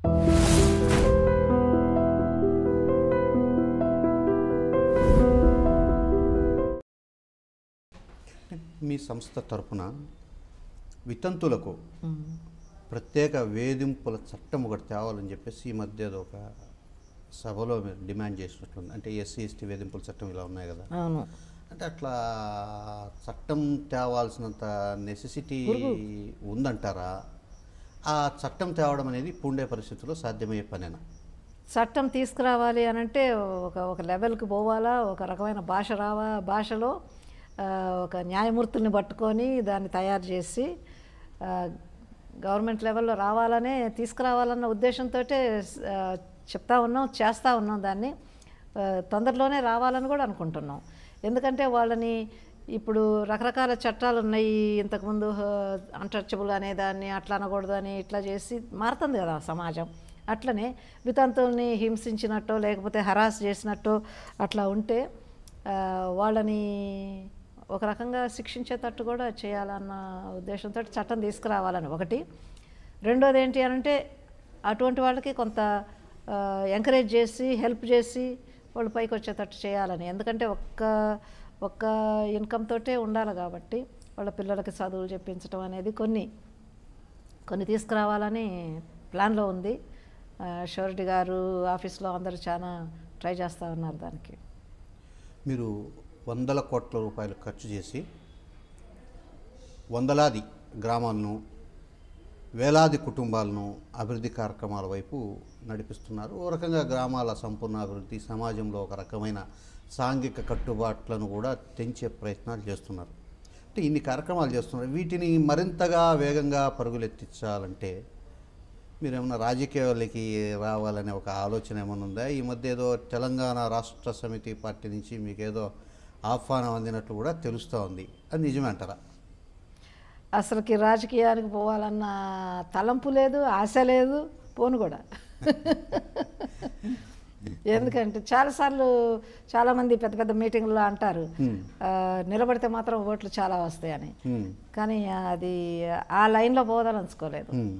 మీ సంస్థ తరపున వితంతులకు ప్రత్యేక వేధింపుల చట్టం ఒకటి తేవాలని చెప్పేసి ఈ మధ్య ఏదో ఒక సభలో మీరు డిమాండ్ చేసినట్లుంది అంటే ఎస్సీ ఎస్టీ వేధింపుల చట్టం ఇలా ఉన్నాయి కదా అవును అంటే అట్లా చట్టం తేవాల్సినంత నెసెసిటీ ఉందంటారా ఆ చట్టం తేవడం అనేది ఇప్పుండే పరిస్థితుల్లో సాధ్యమయ్యే పనేనా చట్టం తీసుకురావాలి అని అంటే ఒక ఒక లెవెల్కి పోవాలా ఒక రకమైన భాష రావా భాషలో ఆ, ఒక న్యాయమూర్తుల్ని పట్టుకొని దాన్ని తయారు చేసి ఆ, గవర్నమెంట్ లెవెల్లో రావాలనే తీసుకురావాలన్న ఉద్దేశంతో చెప్తా ఉన్నాం చేస్తూ ఉన్నాం దాన్ని ఆ, తొందరలోనే రావాలని కూడా అనుకుంటున్నాం ఎందుకంటే వాళ్ళని ఇప్పుడు రకరకాల చట్టాలు ఉన్నాయి ఇంతకుముందు అన్టచబుల్ అనే దాన్ని అట్లా అనకూడదు అని ఇట్లా చేసి మారుతుంది కదా సమాజం అట్లనే వితంతుల్ని హింసించినట్టో లేకపోతే హరాస్ చేసినట్టో అట్లా ఉంటే ఆ, వాళ్ళని ఒక రకంగా శిక్షించేటట్టు కూడా చేయాలన్న ఉద్దేశంతో చట్టం తీసుకురావాలని ఒకటి రెండోది ఏంటి అని అంటే అటువంటి వాళ్ళకి కొంత ఎంకరేజ్ చేసి హెల్ప్ చేసి వాళ్ళు పైకి వచ్చేటట్టు చేయాలని ఎందుకంటే ఒక్క ఒక్క ఇన్కమ్ తోటే ఉండాలి కాబట్టి వాళ్ళ పిల్లలకి చదువులు చెప్పించడం అనేది కొన్ని కొన్ని తీసుకురావాలని ప్లాన్లో ఉంది ఆ, షూరిటీ గారు ఆఫీస్లో అందరూ చాలా ట్రై చేస్తూ ఉన్నారు దానికి మీరు వందల కోట్ల రూపాయలు ఖర్చు చేసి వందలాది గ్రామాలను వేలాది కుటుంబాలను అభివృద్ధి కార్యక్రమాల వైపు నడిపిస్తున్నారు ఓ రకంగా గ్రామాల సంపూర్ణ అభివృద్ధి సమాజంలో ఒక రకమైన సాంఘిక కట్టుబాట్లను కూడా తెంచే ప్రయత్నాలు చేస్తున్నారు అంటే ఇన్ని కార్యక్రమాలు చేస్తున్నారు వీటిని మరింతగా వేగంగా పరుగులెత్తించాలంటే మీరేమన్నా రాజకీయాలకి రావాలనే ఒక ఆలోచన ఏమైనా ఉందా ఈ మధ్య ఏదో తెలంగాణ రాష్ట్ర సమితి పార్టీ నుంచి మీకు ఏదో ఆహ్వానం అందినట్లు కూడా తెలుస్తూ ఉంది అది నిజమే అంటారా అసలుకి రాజకీయానికి పోవాలన్న తలంపు లేదు ఆశ లేదు పోను కూడా ఎందుకంటే చాలాసార్లు చాలామంది పెద్ద పెద్ద మీటింగ్లో అంటారు ఆ, నిలబడితే మాత్రం ఓట్లు చాలా వస్తాయని హ్మ్. కానీ అది ఆ లైన్లో పోదాలనుకోలేదు హ్మ్.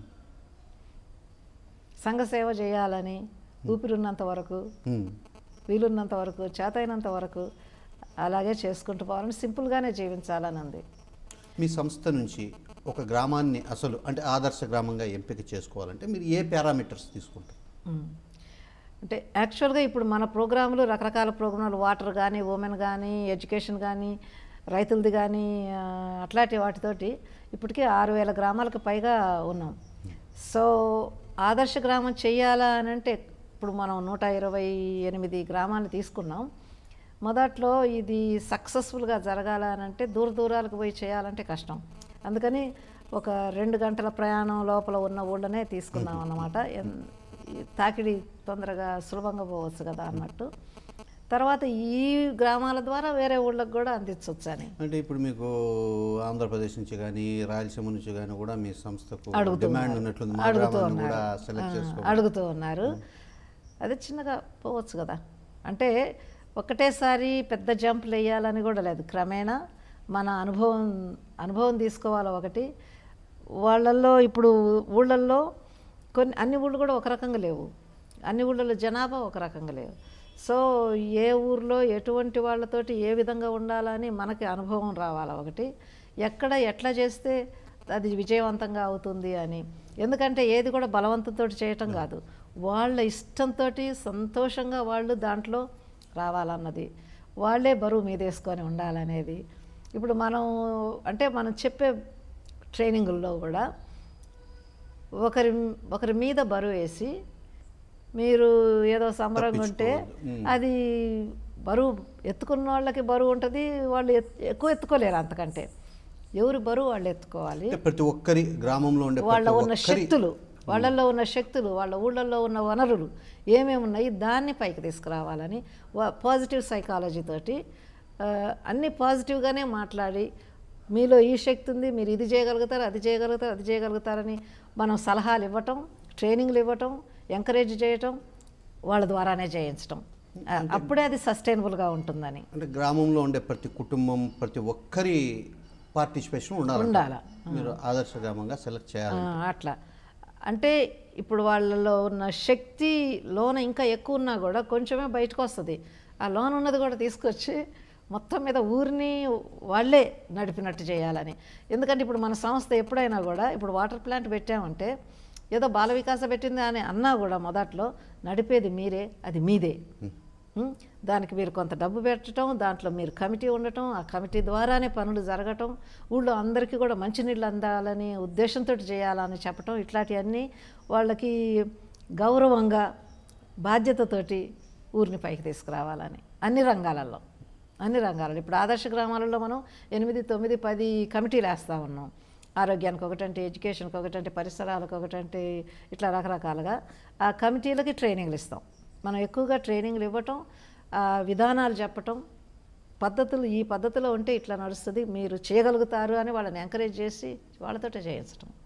సంఘ సేవ చేయాలని ఊపిరున్నంత వరకు హ్మ్. వీలున్నంత వరకు చేతైనంత వరకు అలాగే చేసుకుంటూ పోవాలని సింపుల్గానే జీవించాలని ఉంది మీ సంస్థ నుంచి ఒక గ్రామాన్ని అసలు అంటే ఆదర్శ గ్రామంగా ఎంపిక చేసుకోవాలంటే మీరు ఏ పారామీటర్స్ తీసుకుంటారు మ్మ్. అంటే యాక్చువల్గా ఇప్పుడు మన ప్రోగ్రాములు రకరకాల ప్రోగ్రాములు వాటర్ కానీ ఉమెన్ కానీ ఎడ్యుకేషన్ కానీ రైతులది కానీ ఆ, అట్లాంటి వాటితోటి ఇప్పటికే ఆరు వేల గ్రామాలకు పైగా ఉన్నాం సో ఆదర్శ గ్రామం చెయ్యాలా అని అంటే ఇప్పుడు మనం నూట ఇరవై ఎనిమిది గ్రామాలు తీసుకున్నాం మొదట్లో ఇది సక్సెస్ఫుల్గా జరగాల అని అంటే దూర దూరాలకు పోయి చేయాలంటే కష్టం అందుకని ఒక రెండు గంటల ప్రయాణం లోపల ఉన్న ఊళ్ళనే తీసుకున్నాం అన్నమాట ఎన్- ఈ తాకిడి తొందరగా సులభంగా పోవచ్చు కదా అన్నట్టు తర్వాత ఈ గ్రామాల ద్వారా వేరే ఊళ్ళకి కూడా అందించవచ్చు అని అంటే ఇప్పుడు మీకు ఆంధ్రప్రదేశ్ నుంచి కానీ రాయలసీమ నుంచి కానీ కూడా మీ సంస్థకు అడుగుతూ డిమాండ్ ఉన్నారు. ఉన్నట్లుంది మా అడుగుతూ గ్రామాన్ని ఉన్నారు. కూడా సెలెక్ట్ ఆ, చేసుకో అడుగుతూ ఉన్నారు అదే చిన్నగా పోవచ్చు కదా అంటే ఒకటేసారి పెద్ద జంప్లు వేయాలని కూడా లేదు క్రమేణా మన అనుభవం అనుభవం తీసుకోవాలి ఒకటి వాళ్ళల్లో ఇప్పుడు ఊళ్ళల్లో కొన్ని అన్ని ఊళ్ళు కూడా ఒక రకంగా లేవు అన్ని ఊళ్ళలో జనాభా ఒక రకంగా లేవు సో ఏ ఊర్లో ఎటువంటి వాళ్ళతోటి ఏ విధంగా ఉండాలని మనకి అనుభవం రావాలి ఒకటి ఎక్కడ ఎట్లా చేస్తే అది విజయవంతంగా అవుతుంది అని ఎందుకంటే ఏది కూడా బలవంతంతో చేయటం కాదు వాళ్ళ ఇష్టంతో సంతోషంగా వాళ్ళు దాంట్లో రావాలన్నది వాళ్ళే బరువు మీద వేసుకొని ఉండాలనేది ఇప్పుడు మనం అంటే మనం చెప్పే ట్రైనింగుల్లో కూడా ఒకరి ఒకరి మీద బరువు వేసి మీరు ఏదో సంబరంగా ఉంటే తప్పించుకోవద్దు. అది బరువు ఎత్తుకున్న వాళ్ళకి బరువు ఉంటుంది వాళ్ళు ఎత్- ఎక్కువ ఎత్తుకోలేరు అంతకంటే ఎవరు బరువు వాళ్ళు ఎత్తుకోవాలి అంటే ప్రతి ఒక్కరి గ్రామంలో ఉండే వాళ్ళ ప్రతి ఉన్న ఒక్కరి శక్తులు వాళ్ళల్లో ఉన్న శక్తులు వాళ్ళ ఊళ్ళల్లో ఉన్న వనరులు ఏమేమి ఉన్నాయి దాన్ని పైకి తీసుకురావాలని పాజిటివ్ సైకాలజీ తోటి ఆ, అన్ని పాజిటివ్గానే మాట్లాడి మీలో ఈ శక్తి ఉంది మీరు ఇది చేయగలుగుతారు అది చేయగలుగుతారు అది చేయగలుగుతారని మనం సలహాలు ఇవ్వటం ట్రైనింగ్లు ఇవ్వటం ఎంకరేజ్ చేయటం వాళ్ళ ద్వారానే చేయించటం ఆ, అప్పుడే అది సస్టైనబుల్గా ఉంటుందని అంటే గ్రామంలో ఉండే ప్రతి కుటుంబం ప్రతి ఒక్కరి పార్టిసిపేషన్ ఉండాలి ఉండాలా. మీరు ఆదర్శ గ్రామంగా సెలెక్ట్ చేయాలి ఆ, అట్లా అంటే ఇప్పుడు వాళ్ళలో ఉన్న శక్తి లోన ఇంకా ఎక్కువ ఉన్నా కూడా కొంచెమే బయటకు వస్తుంది ఆ లోన్ ఉన్నది కూడా తీసుకొచ్చి మొత్తం మీద ఊరిని వాళ్ళే నడిపినట్టు చేయాలని ఎందుకంటే ఇప్పుడు మన సంస్థ ఎప్పుడైనా కూడా ఇప్పుడు వాటర్ ప్లాంట్ పెట్టామంటే ఏదో బాల వికాస పెట్టింది అని అన్నా కూడా మొదట్లో నడిపేది మీరే అది మీదే ఉం? దానికి మీరు కొంత డబ్బు పెట్టడం దాంట్లో మీరు కమిటీ ఉండటం ఆ కమిటీ ద్వారానే పనులు జరగటం ఊళ్ళో అందరికీ కూడా మంచినీళ్ళు అందాలని ఉద్దేశంతో చేయాలని చెప్పటం ఇట్లాంటివన్నీ వాళ్ళకి గౌరవంగా బాధ్యతతోటి ఊరిని పైకి తీసుకురావాలని అన్ని రంగాలలో అన్ని రంగాలలో ఇప్పుడు ఆదర్శ గ్రామాలలో మనం ఎనిమిది తొమ్మిది పది కమిటీలు వేస్తూ ఉన్నాం ఆరోగ్యానికి ఒకటంటే ఎడ్యుకేషన్కి ఒకటంటే పరిసరాలకు ఒకటంటే ఇట్లా రకరకాలుగా ఆ కమిటీలకి ట్రైనింగ్లు ఇస్తాం మనం ఎక్కువగా ట్రైనింగ్లు ఇవ్వటం ఆ విధానాలు చెప్పటం పద్ధతులు ఈ పద్ధతిలో ఉంటే ఇట్లా నడుస్తుంది మీరు చేయగలుగుతారు అని వాళ్ళని ఎంకరేజ్ చేసి వాళ్ళతోటే చేయించటం